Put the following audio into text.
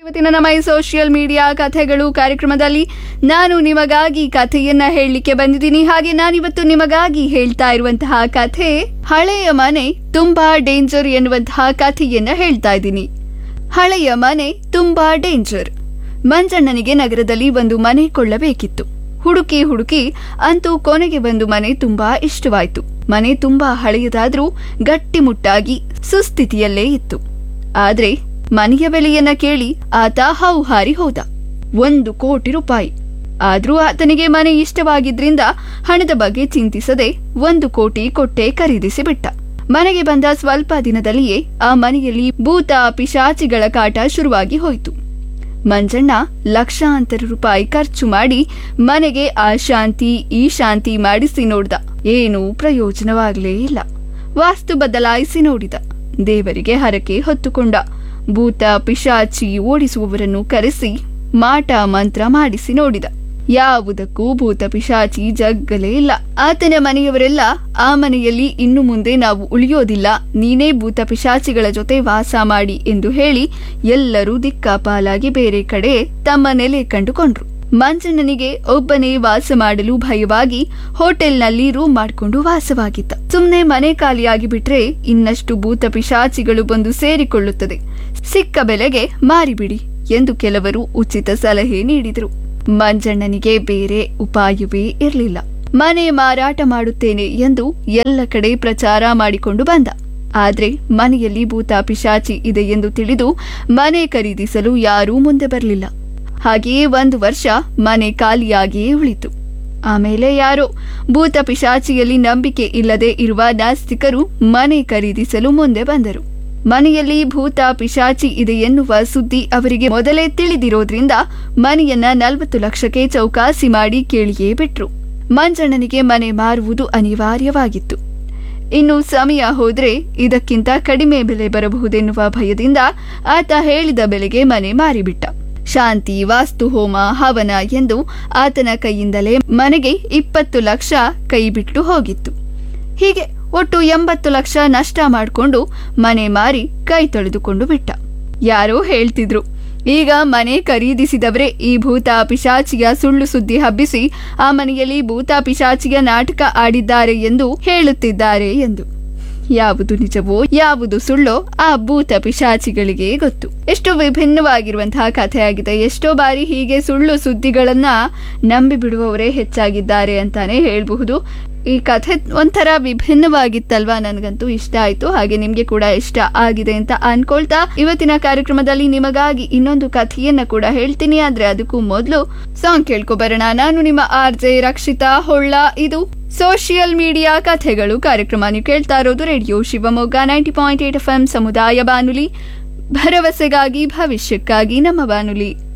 ಇವತ್ತಿನ ನಮ್ಮ ಈ ಸೋಷಿಯಲ್ ಮೀಡಿಯಾ ಕಥೆಗಳು ಕಾರ್ಯಕ್ರಮದಲ್ಲಿ ನಾನು ನಿಮಗಾಗಿ ಕಥೆಯನ್ನ ಹೇಳಲಿಕ್ಕೆ ಬಂದಿದ್ದೀನಿ ಹಾಗೆ ನಾನಿವತ್ತು ನಿಮಗಾಗಿ ಹೇಳ್ತಾ ಇರುವಂತಹ ಕಥೆ ಹಳೆಯ ಮನೆ ತುಂಬಾ ಡೇಂಜರ್ ಎನ್ನುವಂತಹ ಕಥೆಯನ್ನ ಹೇಳ್ತಾ ಇದ್ದೀನಿ ಹಳೆಯ ಮನೆ ತುಂಬಾ ಡೇಂಜರ್ ಮಂಜಣ್ಣನಿಗೆ ನಗರದಲ್ಲಿ ಒಂದು ಮನೆ ಕೊಳ್ಳಬೇಕಿತ್ತು ಹುಡುಕಿ ಹುಡುಕಿ ಅಂತೂ ಕೊನೆಗೆ ಒಂದು ಮನೆ ತುಂಬಾ ಇಷ್ಟವಾಯ್ತು ಮನೆ ತುಂಬಾ ಹಳೆಯದಾದ್ರೂ ಗಟ್ಟಿಮುಟ್ಟಾಗಿ ಸುಸ್ಥಿತಿಯಲ್ಲೇ ಇತ್ತು ಆದ್ರೆ ಮನೆಯ ಬೆಲೆಯನ್ನ ಕೇಳಿ ಆತ ಹೌಹಾರಿ ಹೋದ ಒಂದು ಕೋಟಿ ರೂಪಾಯಿ ಆದ್ರೂ ಆತನಿಗೆ ಮನೆ ಇಷ್ಟವಾಗಿದ್ರಿಂದ ಹಣದ ಬಗ್ಗೆ ಚಿಂತಿಸದೆ ಒಂದು ಕೋಟಿ ಕೊಟ್ಟೆ ಖರೀದಿಸಿ ಬಿಟ್ಟ ಮನೆಗೆ ಬಂದ ಸ್ವಲ್ಪ ದಿನದಲ್ಲಿಯೇ ಆ ಮನೆಯಲ್ಲಿ ಭೂತ ಪಿಶಾಚಿಗಳ ಕಾಟ ಶುರುವಾಗಿ ಹೋಯಿತು ಮಂಜಣ್ಣ ಲಕ್ಷಾಂತರ ರೂಪಾಯಿ ಖರ್ಚು ಮಾಡಿ ಮನೆಗೆ ಆ ಶಾಂತಿ ಈ ಶಾಂತಿ ಮಾಡಿಸಿ ನೋಡ್ದ ಏನೂ ಪ್ರಯೋಜನವಾಗಲೇ ಇಲ್ಲ ವಾಸ್ತು ಬದಲಾಯಿಸಿ ನೋಡಿದ ದೇವರಿಗೆ ಹರಕೆ ಹೊತ್ತುಕೊಂಡ ಭೂತ ಪಿಶಾಚಿ ಓಡಿಸುವವರನ್ನು ಕರೆಸಿ ಮಾಟ ಮಂತ್ರ ಮಾಡಿಸಿ ನೋಡಿದ ಯಾವುದಕ್ಕೂ ಭೂತ ಪಿಶಾಚಿ ಜಗ್ಗಲೇ ಇಲ್ಲ ಆತನ ಮನೆಯವರೆಲ್ಲ ಆ ಮನೆಯಲ್ಲಿ ಇನ್ನು ಮುಂದೆ ನಾವು ಉಳಿಯೋದಿಲ್ಲ ನೀನೇ ಭೂತ ಪಿಶಾಚಿಗಳ ಜೊತೆ ವಾಸ ಮಾಡಿ ಎಂದು ಹೇಳಿ ಎಲ್ಲರೂ ದಿಕ್ಕಾಪಾಲಾಗಿ ಬೇರೆ ಕಡೆ ತಮ್ಮ ನೆಲೆ ಕಂಡುಕೊಂಡ್ರು ಮಂಜಣ್ಣನಿಗೆ ಒಬ್ಬನೇ ವಾಸ ಮಾಡಲು ಭಯವಾಗಿ ಹೋಟೆಲ್ನಲ್ಲಿ ರೂಮ್ ಮಾಡಿಕೊಂಡು ವಾಸವಾಗಿದ್ದ ಸುಮ್ನೆ ಮನೆ ಖಾಲಿಯಾಗಿ ಬಿಟ್ರೆ ಇನ್ನಷ್ಟು ಭೂತ ಪಿಶಾಚಿಗಳು ಬಂದು ಸೇರಿಕೊಳ್ಳುತ್ತದೆ ಸಿಕ್ಕ ಬೆಲೆಗೆ ಮಾರಿಬಿಡಿ ಎಂದು ಕೆಲವರು ಉಚಿತ ಸಲಹೆ ನೀಡಿದರು ಮಂಜಣ್ಣನಿಗೆ ಬೇರೆ ಉಪಾಯವೇ ಇರಲಿಲ್ಲ ಮನೆ ಮಾರಾಟ ಮಾಡುತ್ತೇನೆ ಎಂದು ಎಲ್ಲ ಕಡೆ ಪ್ರಚಾರ ಮಾಡಿಕೊಂಡು ಬಂದ ಆದ್ರೆ ಮನೆಯಲ್ಲಿ ಭೂತ ಪಿಶಾಚಿ ಇದೆ ಎಂದು ತಿಳಿದು ಮನೆ ಖರೀದಿಸಲು ಯಾರೂ ಮುಂದೆ ಬರಲಿಲ್ಲ ಹಾಗೆಯೇ ಒಂದು ವರ್ಷ ಮನೆ ಖಾಲಿಯಾಗಿಯೇ ಉಳಿತು ಆಮೇಲೆ ಯಾರೋ ಭೂತ ಪಿಶಾಚಿಯಲ್ಲಿ ನಂಬಿಕೆ ಇಲ್ಲದೆ ಇರುವ ನಾಸ್ತಿಕರು ಮನೆ ಖರೀದಿಸಲು ಮುಂದೆ ಬಂದರು ಮನೆಯಲ್ಲಿ ಭೂತ ಪಿಶಾಚಿ ಇದೆ ಎನ್ನುವ ಸುದ್ದಿ ಅವರಿಗೆ ಮೊದಲೇ ತಿಳಿದಿರೋದ್ರಿಂದ ಮನೆಯನ್ನ ನಲವತ್ತು ಲಕ್ಷಕ್ಕೆ ಚೌಕಾಸಿ ಮಾಡಿ ಕೇಳಿಯೇ ಬಿಟ್ರು ಮಂಜಣ್ಣನಿಗೆ ಮನೆ ಮಾರುವುದು ಅನಿವಾರ್ಯವಾಗಿತ್ತು ಇನ್ನು ಸಮಯ ಹೋದ್ರೆ ಇದಕ್ಕಿಂತ ಕಡಿಮೆ ಬೆಲೆ ಬರಬಹುದೆನ್ನುವ ಭಯದಿಂದ ಆತ ಹೇಳಿದ ಬೆಲೆಗೆ ಮನೆ ಮಾರಿಬಿಟ್ಟ ಶಾಂತಿ ವಾಸ್ತು ಹೋಮ ಹವನ ಎಂದು ಆತನ ಕೈಯಿಂದಲೇ ಮನೆಗೆ ಇಪ್ಪತ್ತು ಲಕ್ಷ ಕೈಬಿಟ್ಟು ಹೋಗಿತ್ತು ಹೀಗೆ ಒಟ್ಟು ಎಂಬತ್ತು ಲಕ್ಷ ನಷ್ಟ ಮಾಡಿಕೊಂಡು ಮನೆ ಮಾರಿ ಕೈ ತೊಳೆದುಕೊಂಡು ಬಿಟ್ಟ ಯಾರೋ ಹೇಳ್ತಿದ್ರು ಈಗ ಮನೆ ಖರೀದಿಸಿದವರೇ ಈ ಭೂತ ಪಿಶಾಚಿಯ ಸುಳ್ಳು ಸುದ್ದಿ ಹಬ್ಬಿಸಿ ಆ ಮನೆಯಲ್ಲಿ ಭೂತ ಪಿಶಾಚಿಯ ನಾಟಕ ಆಡಿದ್ದಾರೆ ಎಂದು ಹೇಳುತ್ತಿದ್ದಾರೆ ಎಂದು ಯಾವುದು ನಿಜವೋ ಯಾವುದು ಸುಳ್ಳೋ ಆ ಭೂತ ಪಿಶಾಚಿಗಳಿಗೆ ಗೊತ್ತು ಎಷ್ಟು ವಿಭಿನ್ನವಾಗಿರುವಂತಹ ಕಥೆಯಾಗಿದೆ ಎಷ್ಟೋ ಬಾರಿ ಹೀಗೆ ಸುಳ್ಳು ಸುದ್ದಿಗಳನ್ನ ನಂಬಿ ಬಿಡುವವರೇ ಹೆಚ್ಚಾಗಿದ್ದಾರೆ ಅಂತಾನೆ ಹೇಳಬಹುದು ಈ ಕಥೆ ಒಂಥರ ವಿಭಿನ್ನವಾಗಿತ್ತಲ್ವಾ ನನಗಂತೂ ಇಷ್ಟ ಆಯ್ತು ಹಾಗೆ ನಿಮ್ಗೆ ಕೂಡ ಇಷ್ಟ ಆಗಿದೆ ಅಂತ ಅನ್ಕೊಳ್ತಾ ಇವತ್ತಿನ ಕಾರ್ಯಕ್ರಮದಲ್ಲಿ ನಿಮಗಾಗಿ ಇನ್ನೊಂದು ಕಥೆಯನ್ನ ಕೂಡ ಹೇಳ್ತೀನಿ ಆದ್ರೆ ಅದಕ್ಕೂ ಮೊದಲು ಸಾಂಗ್ ಕೇಳ್ಕೊ ಬರೋಣ ನಾನು ನಿಮ್ಮ ಆರ್ ಜೆ ರಕ್ಷಿತಾ ಹೊಳ್ಳ ಇದು ಸೋಷಿಯಲ್ ಮೀಡಿಯಾ ಕಥೆಗಳು ಕಾರ್ಯಕ್ರಮ ನೀವು ಕೇಳ್ತಾ ಇರೋದು radio Shivamogga ninety point eight F M ಸಮುದಾಯ ಬಾನುಲಿ ಭರವಸೆಗಾಗಿ ಭವಿಷ್ಯಕ್ಕಾಗಿ ನಮ್ಮ ಬಾನುಲಿ